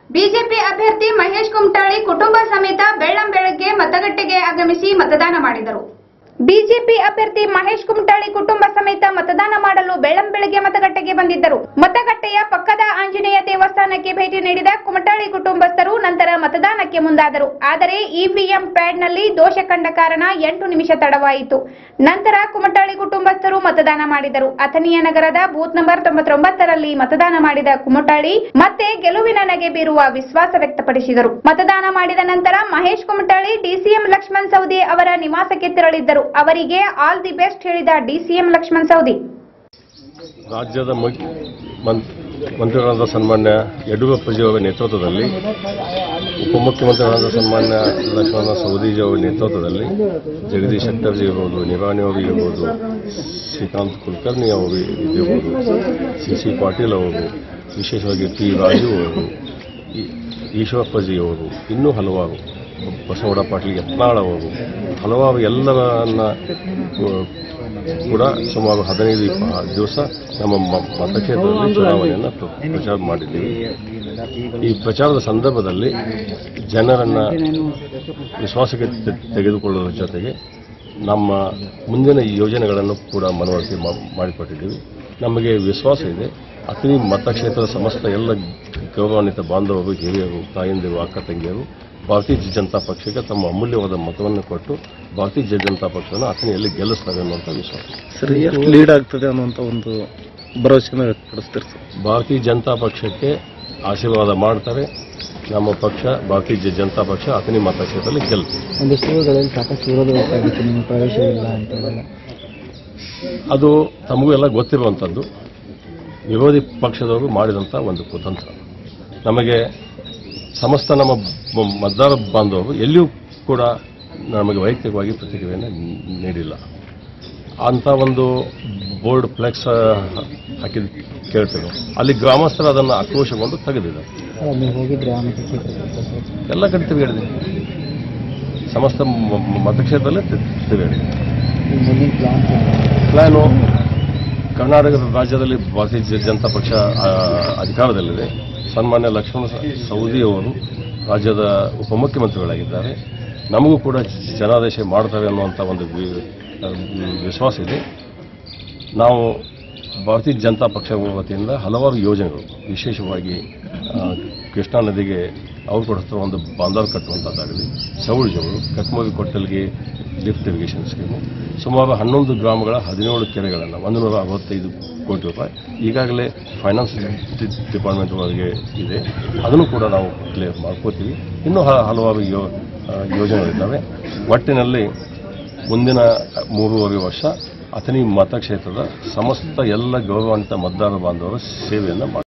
BJP ಅಭ್ಯರ್ಥಿ ಮಹೇಶ್ ಕುಮಟಾಳಿ ಕುಟುಂಬ ಸಮೇತ ಬೆಳ್ಳಂ ಬೆಳಗ್ಗೆ ಮತಗಟ್ಟೆಗೆ ಆಗಮಿಸಿ ಮತದಾನ ಮಾಡಿದರು ಬಿಜೆಪಿ ಅಭ್ಯರ್ಥಿ ಮಹೇಶ್ ಕುಮಟಾಳಿ ಕುಟುಂಬ ಸಮೇತ ಮತದಾನ ಮಾಡಲು ಬೆಳ್ಳಂ ಬೆಳಗ್ಗೆ ಮತಗಟ್ಟೆಗೆ ಬಂದಿದ್ದರು ಮತಗಟ್ಟೆಯ ಪಕ್ಕದ ಆಂಜನೇಯ ದೇವಸ್ಥಾನಕ್ಕೆ ಭೇಟಿ ನೀಡಿದ ಕುಮಟಾಳಿ ಕುಟುಂಬಸ್ಥರು ನಂತರ ಮತದಾನಕ್ಕೆ ಮುಂದಾದರು ಆದರೆ ಇವಿಎಂ ಪ್ಯಾಡ್ನಲ್ಲಿ ದೋಷ ಕಂಡ ಕಾರಣ ಎಂಟು ನಿಮಿಷ ತಡವಾಯಿತು ನಂತರ ಕುಮಟಾಳಿ ಕುಟುಂಬಸ್ಥರು ಮತದಾನ ಮಾಡಿದರು ಅಥಣಿಯ ನಗರದ ಬೂತ್ ನಂಬರ್ ತೊಂಬತ್ತೊಂಬತ್ತರಲ್ಲಿ ಮತದಾನ ಮಾಡಿದ ಕುಮಟಾಳಿ ಮತ್ತೆ ಗೆಲುವಿನ ನಗೆ ಬೀರುವ ವಿಶ್ವಾಸ ವ್ಯಕ್ತಪಡಿಸಿದರು ಮತದಾನ ಮಾಡಿದ ನಂತರ ಮಹೇಶ್ ಕುಮಟಾಳಿ ಡಿಸಿಎಂ ಲಕ್ಷ್ಮಣ್ ಸೌದಿ ಅವರ ನಿವಾಸಕ್ಕೆ ತೆರಳಿದ್ದರು ಅವರಿಗೆ ಆಲ್ ದಿ ಬೆಸ್ಟ್ ಹೇಳಿದ ಡಿಸಿಎಂ ಲಕ್ಷ್ಮಣ್ ಸೌದಿ ರಾಜ್ಯದ ಮುಖ್ಯ ಮಂ- ಮಂತ್ರಿಗಳಾದ ಸನ್ಮಾನ್ಯ ಯಡಿಯೂರಪ್ಪಜಿ ಅವರ ನೇತೃತ್ವದಲ್ಲಿ ಉಪಮುಖ್ಯಮಂತ್ರಿಗಳಾದ ಸನ್ಮಾನ್ಯ ಲಕ್ಷ್ಮಣ ಸವದಿಜಿ ಅವರ ನೇತೃತ್ವದಲ್ಲಿ ಜಗದೀಶ್ ಶೆಟ್ಟರ್ಜಿ ಇರ್ಬೋದು ನಿರಾಣಿ ಅವರು ಇರ್ಬೋದು ಶ್ರೀಕಾಂತ್ ಕುಲಕರ್ಣಿ ಅವರು ಇರ್ಬೋದು ಸಿ ಸಿ ಪಾಟೀಲ್ ಅವರು ವಿಶೇಷವಾಗಿ ಟಿ ರಾಜು ಅವರು ಈ- ಈಶ್ವರಪ್ಪಜಿ ಅವರು ಇನ್ನೂ ಹಲವಾರು ಬಸವಡ ಪಾಟೀಲ್ ಯತ್ನಾಳ್ ಅವರು ಹಲವಾರು ಎಲ್ಲರನ್ನ ಕೂ- ಕೂಡ ಸುಮಾರು ಹದಿನೈದು ಇಪ್ಪ- ದಿವಸ ನಮ್ಮ ಮ- ಮತಕ್ಷೇತ್ರದಲ್ಲಿ ಚುನಾವಣೆಯನ್ನು ಪ್ರ- ಪ್ರಚಾರ ಮಾಡಿದ್ದೀವಿ ಈ ಪ್ರಚಾರದ ಸಂದರ್ಭದಲ್ಲಿ ಜನರನ್ನ ವಿಶ್ವಾಸಕ್ಕೆ ತೆ- ತೆಗೆದುಕೊಳ್ಳುವ ಜೊತೆಗೆ ನಮ್ಮ ಮುಂದಿನ ಯೋಜನೆಗಳನ್ನು ಕೂಡ ಮನವರಿಕೆ ಮಾ- ಮಾಡಿಕೊಟ್ಟಿದ್ದೀವಿ ನಮಗೆ ವಿಶ್ವಾಸ ಇದೆ ಅತಿ ಮತಕ್ಷೇತ್ರದ ಸಮಸ್ತ ಎಲ್ಲ ಗೌರವಾನ್ವಿತ ಬಾಂಧವರು ಹಿರಿಯರು ತಾಯಂದಿರು ಅಕ್ಕ ತಂಗಿಯರು ಭಾರತೀಯ ಜನತಾ ಪಕ್ಷಕ್ಕೆ ತಮ್ಮ ಅಮೂಲ್ಯವಾದ ಮತವನ್ನು ಕೊಟ್ಟು ಭಾರತೀಯ ಜನತಾ ಪಕ್ಷವನ್ನು ಅಥಣಿಯಲ್ಲಿ ಗೆಲ್ಲಿಸ್ತಾರೆ ಅನ್ನುವಂಥ ವಿಶ್ವಾಸ ಸರ್ ಎಷ್ಟು ಲೀಡ್ ಆಗ್ತದೆ ಅನ್ನುವಂಥ ಒಂದು ಭರವಸೆನ ವ್ಯಕ್ತಪಡಿಸ್ತೀರಿ ಸರ್ ಭಾರತೀಯ ಜನತಾ ಪಕ್ಷಕ್ಕೆ ಆಶೀರ್ವಾದ ಮಾಡ್ತಾರೆ ನಮ್ಮ ಪಕ್ಷ ಭಾರತೀಯ ಜ- ಜನತಾ ಪಕ್ಷ ಅಥಣಿ ಮತಕ್ಷೇತ್ರದಲ್ಲಿ ಗೆಲ್ತದೆ ಒಂದಿಷ್ಟು ಊರುಗಳಲ್ಲಿ ಸಾಕಷ್ಟು ವಿರೋಧ ವ್ಯಕ್ತವಾಗಿತ್ತು ನಿಮ್ಮ ಪ್ರವೇಶವಿಲ್ಲ ಅಂತ ಹೇಳಿ ಅದು ತಮಗೂ ಎಲ್ಲ ಗೊತ್ತಿರುವಂಥದ್ದು ವಿರೋಧಿ ಪಕ್ಷದವರು ಮಾಡಿದಂಥ ಒಂದು ಕುತಂತ್ರ ನಮಗೆ ಸಮಸ್ತ ನಮ್ಮ ಮ- ಮತದಾರ ಬಾಂಧವರು ಎಲ್ಲಿಯೂ ಕೂಡ ನಮಗೆ ವೈಯಕ್ತಿಕವಾಗಿ ಪ್ರತಿಕ್ರಿಯೆಯನ್ನು ನೀಡಿಲ್ಲ ಅಂಥ ಒಂದು ಬೋರ್ಡ್ ಫ್ಲೆಕ್ಸ್ ಹಾಕಿದ ಕೇಳ್ತೇವೆ ಅಲ್ಲಿ ಗ್ರಾಮಸ್ಥರು ಅದನ್ನು ಆಕ್ರೋಶಗೊಂಡು ತೆಗೆದಿದ್ದಾರೆ ಅಲ್ಲ, ನೀವು ಹೋಗಿದ್ರೆ ಆ ಮತಕ್ಷೇತ್ರಕ್ಕೆ ಎಲ್ಲ ಕಡೆ ತಿರುಗಾಡಿದೆ ಸಮಸ್ತ ಮ- ಮ- ಮತಕ್ಷೇತ್ರದಲ್ಲೇ ತಿ- ತಿರುಗಾಡಿದೆ ಈ ಮುಂದಿನ ಪ್ಲಾನ್ ಪ್ಲಾನು ಕರ್ನಾಟಕದ ರಾಜ್ಯದಲ್ಲಿ ಭಾರತೀಯ ಜ- ಜನತಾ ಪಕ್ಷ ಆ, ಅಧಿಕಾರದಲ್ಲಿದೆ ಸನ್ಮಾನ್ಯ ಲಕ್ಷ್ಮಣ ಸ- ಸವದಿ ಅವರು ರಾಜ್ಯದ ಉಪಮುಖ್ಯಮಂತ್ರಿಗಳಾಗಿದ್ದಾರೆ ನಮಗೂ ಕೂಡ ಜನಾದೇಶ ಮಾಡ್ತಾರೆ ಅನ್ನುವಂಥ ಒಂದು ವಿ- ಆ, ವಿಶ್ವಾಸ ಇದೆ ನಾವು ಭಾರತೀಯ ಜನತಾ ಪಕ್ಷ ವತಿಯಿಂದ ಹಲವಾರು ಯೋಜನೆಗಳು ವಿಶೇಷವಾಗಿ ಆ, ಕೃಷ್ಣಾ ನದಿಗೆ ಅವ್ರು ಕೊಡ್ತಾರೆ ಒಂದು ಬಾಂಧವ ಕಟ್ಟುವಂಥದ್ದಾಗಲಿ ಸೌಳು ಜೋಳು ಕಟ್ಮಗಿ ಕೊಟ್ಟಲ್ಗೆ ಲಿಫ್ಟ್ ಇರಿಗೇಷನ್ ಸ್ಕೀಮು ಸುಮಾರು ಹನ್ನೊಂದು ಗ್ರಾಮಗಳ ಹದಿನೇಳು ಕೆರೆಗಳನ್ನು ಒಂದು ನೂರ ಅರವತ್ತೈದು ಕೋಟಿ ರೂಪಾಯಿ ಈಗಾಗಲೇ ಫೈನಾನ್ಸ್ ಡಿ- ಡಿಪಾರ್ಟ್ಮೆಂಟ್ ಒಳಗೆ ಇದೆ ಅದನ್ನು ಕೂಡ ನಾವು ಕ್ಲಿಯರ್ ಮಾಡ್ಕೋತೀವಿ ಇನ್ನೂ ಹ- ಹಲವಾರು ಯೋ ಆ, ಯೋಜನೆಗಳಿದ್ದಾವೆ ಒಟ್ಟಿನಲ್ಲಿ ಮುಂದಿನ ಮೂರುವರೆ ವರ್ಷ ಅಥಣಿ ಮತಕ್ಷೇತ್ರದ ಸಮಸ್ತ ಎಲ್ಲ ಗೌರವಾನ್ವಿತ ಮತದಾರ ಬಾಂಧವರ ಸೇವೆಯನ್ನು ಮಾಡಿ